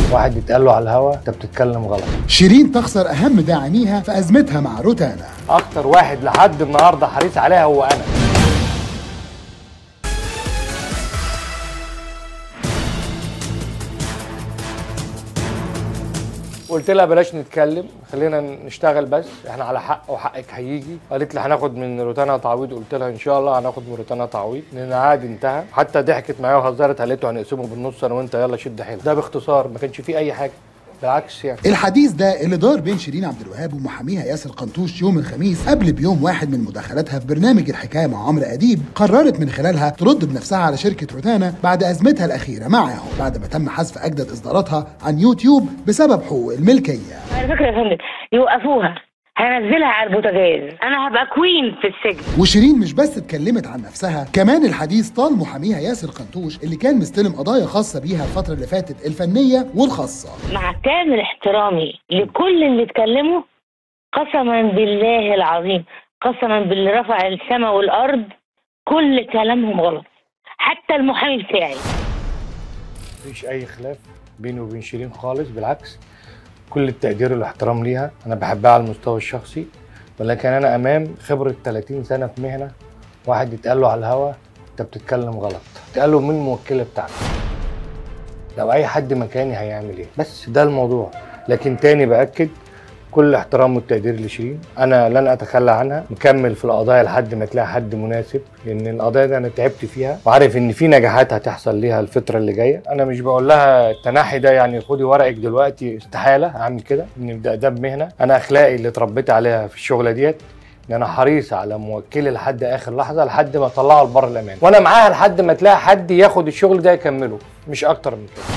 واحد يتقال له على الهوا انت بتتكلم غلط شيرين تخسر أهم داعميها في أزمتها مع روتانا اكتر واحد لحد النهارده حريص عليها هو انا قلت لها بلاش نتكلم خلينا نشتغل بس احنا على حق وحقك هيجي قالت لي هناخد من روتانا تعويض قلت لها ان شاء الله هناخد من روتانا تعويض لان عادي انتهى حتى ضحكت معايا وهزرت قالت له هنقسمه بالنص انا وانت يلا شد حيلك ده باختصار ما كانش فيه اي حاجه بالعكس يعني الحديث ده اللي دار بين شيرين عبد الوهاب ومحاميها ياسر قنطوش يوم الخميس قبل بيوم واحد من مداخلاتها في برنامج الحكايه مع عمرو اديب قررت من خلالها ترد بنفسها على شركه روتانا بعد ازمتها الاخيره معاهم بعد ما تم حذف اجدد اصداراتها عن يوتيوب بسبب حقوق الملكيه على فكره يا فندم يوقفوها هنزلها على البوتاجاز انا هبقى كوين في السجن وشيرين مش بس اتكلمت عن نفسها كمان الحديث طال محاميها ياسر قنطوش اللي كان مستلم قضايا خاصه بيها الفتره اللي فاتت الفنيه والخاصه مع كامل احترامي لكل اللي اتكلموا قسما بالله العظيم قسما باللي رفع السماء والارض كل كلامهم غلط حتى المحامي بتاعي مفيش اي خلاف بيني وبين شيرين خالص بالعكس كل التقدير والاحترام ليها انا بحبها على المستوى الشخصي ولكن انا امام خبره 30 سنه في مهنه واحد يتقال له على الهوا انت بتتكلم غلط يتقال له من الموكله بتاعتك لو اي حد مكاني هيعمل ايه بس ده الموضوع لكن تاني باكد كل احترام والتقدير لشيرين انا لن اتخلى عنها مكمل في القضايا لحد ما تلاقي حد مناسب لان القضايا دي انا تعبت فيها وعارف ان في نجاحات هتحصل ليها الفتره اللي جايه انا مش بقول لها التنحي ده يعني خدي ورقك دلوقتي استحاله اعمل كده ان ده ده بمهنه انا اخلاقي اللي اتربيت عليها في الشغله ديت ان انا حريص على موكلي لحد اخر لحظه لحد ما اطلعه لبر الامان وانا معاها لحد ما تلاقي حد ياخد الشغل ده يكمله مش اكتر من كده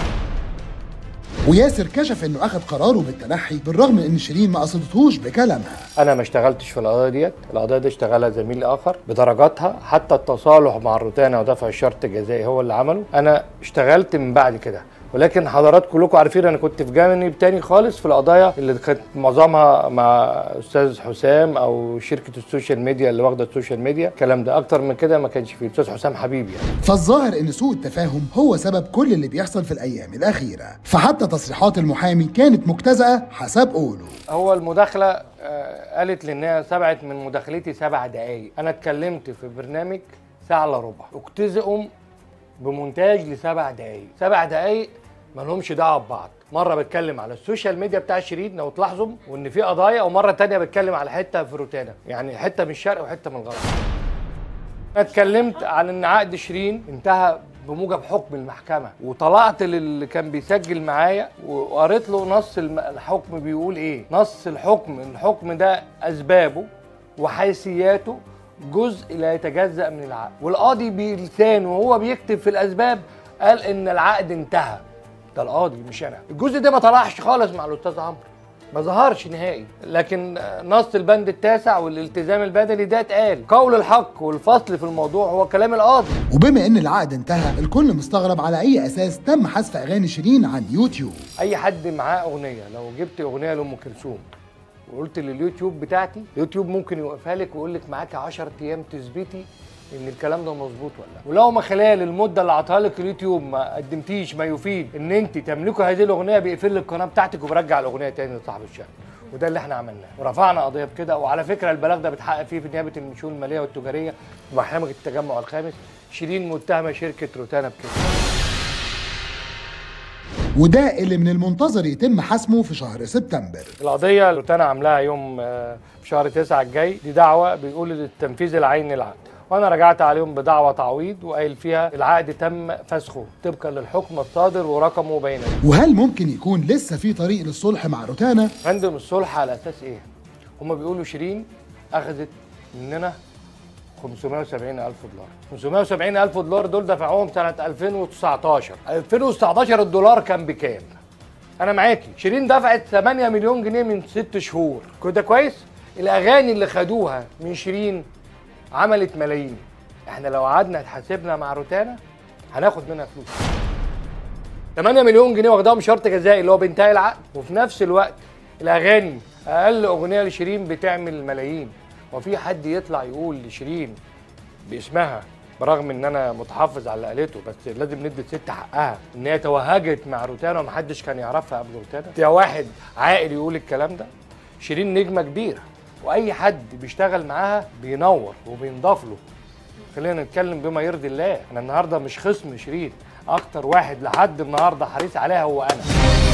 وياسر كشف انه اخذ قراره بالتنحي بالرغم من ان شيرين ما قصدتهوش بكلامها انا ما اشتغلتش في القضيه ديت القضيه دي اشتغلها زميل اخر بدرجاتها حتى التصالح مع الروتانا ودفع الشرط الجزائي هو اللي عمله انا اشتغلت من بعد كده ولكن حضرات كلكم عارفين انا كنت في جانب تاني خالص في القضايا اللي كانت معظمها مع استاذ حسام او شركه السوشيال ميديا اللي واخده السوشيال ميديا الكلام ده اكتر من كده ما كانش فيه استاذ حسام حبيبي يعني فالظاهر ان سوء التفاهم هو سبب كل اللي بيحصل في الايام الاخيره فحتى تصريحات المحامي كانت مجتزأه حسب قوله هو المداخله آه، قالت لي انها سبعت من مداخلتي سبع دقايق انا اتكلمت في برنامج ساعه الا ربع اجتزئوا بمونتاج لسبع دقايق سبع دقايق ما لهمش دعوه ببعض مره بتكلم على السوشيال ميديا بتاع شيرين لو تلاحظوا وان في قضايا ومره تانية بتكلم على حته في روتانا يعني حته من الشرق وحته من الغرب انا اتكلمت عن ان عقد شيرين انتهى بموجب حكم المحكمه وطلعت للي كان بيسجل معايا وقريت له نص الم- الحكم بيقول ايه نص الحكم الحكم ده اسبابه وحيثياته جزء لا يتجزأ من العقد والقاضي بلسانه وهو بيكتب في الاسباب قال ان العقد انتهى ده القاضي مش انا الجزء ده ما طلعش خالص مع الاستاذ عمرو ما ظهرش نهائي لكن نص البند التاسع والالتزام البدني ده اتقال قول الحق والفصل في الموضوع هو كلام القاضي وبما ان العقد انتهى الكل مستغرب على اي اساس تم حذف اغاني شيرين عن يوتيوب اي حد معاه اغنيه لو جبت اغنيه لام كلثوم وقلت لليوتيوب بتاعتي اليوتيوب ممكن يوقفها لك ويقول لك معاكي 10 ايام تثبتي ان الكلام ده مظبوط ولا لا ولو ما خلال المده اللي عطاها لك اليوتيوب ما قدمتيش ما يفيد ان انت تملكي هذه الاغنيه بيقفل لك القناه بتاعتك وبرجع الاغنيه تاني لصاحب الشأن وده اللي احنا عملناه ورفعنا قضيه بكده وعلى فكره البلاغ ده بيتحقق فيه في نيابه الشؤون الماليه والتجاريه ومحكمه التجمع الخامس شيرين متهمه شركه روتانا بكده وده اللي من المنتظر يتم حسمه في شهر سبتمبر القضية اللي روتانا عاملاها يوم آه، في شهر تسعة الجاي دي دعوة بيقول التنفيذ العيني للعقد وانا رجعت عليهم بدعوة تعويض وقايل فيها العقد تم فسخه طبقا للحكم الصادر ورقمه بيننا وهل ممكن يكون لسه في طريق للصلح مع روتانا عندهم الصلح على اساس ايه هما بيقولوا شيرين اخذت مننا 570 ألف دولار 570 ألف دولار دول دفعوهم سنة 2019 2019 الدولار كان بكام أنا معاكي شيرين دفعت 8 مليون جنيه من 6 شهور كده كويس الأغاني اللي خدوها من شيرين عملت ملايين احنا لو قعدنا اتحاسبنا مع روتانا هناخد منها فلوس 8 مليون جنيه واخداهم شرط جزائي اللي هو بينتهي العقد وفي نفس الوقت الاغاني اقل اغنيه لشيرين بتعمل ملايين وفي حد يطلع يقول لشيرين باسمها برغم ان انا متحفظ على اللي قالته بس لازم ندي الست حقها ان هي توهجت مع روتانا ومحدش كان يعرفها قبل روتانا يا واحد عاقل يقول الكلام ده شيرين نجمه كبيره واي حد بيشتغل معاها بينور وبينضاف له خلينا نتكلم بما يرضي الله انا النهارده مش خصم شيرين اكتر واحد لحد النهارده حريص عليها هو انا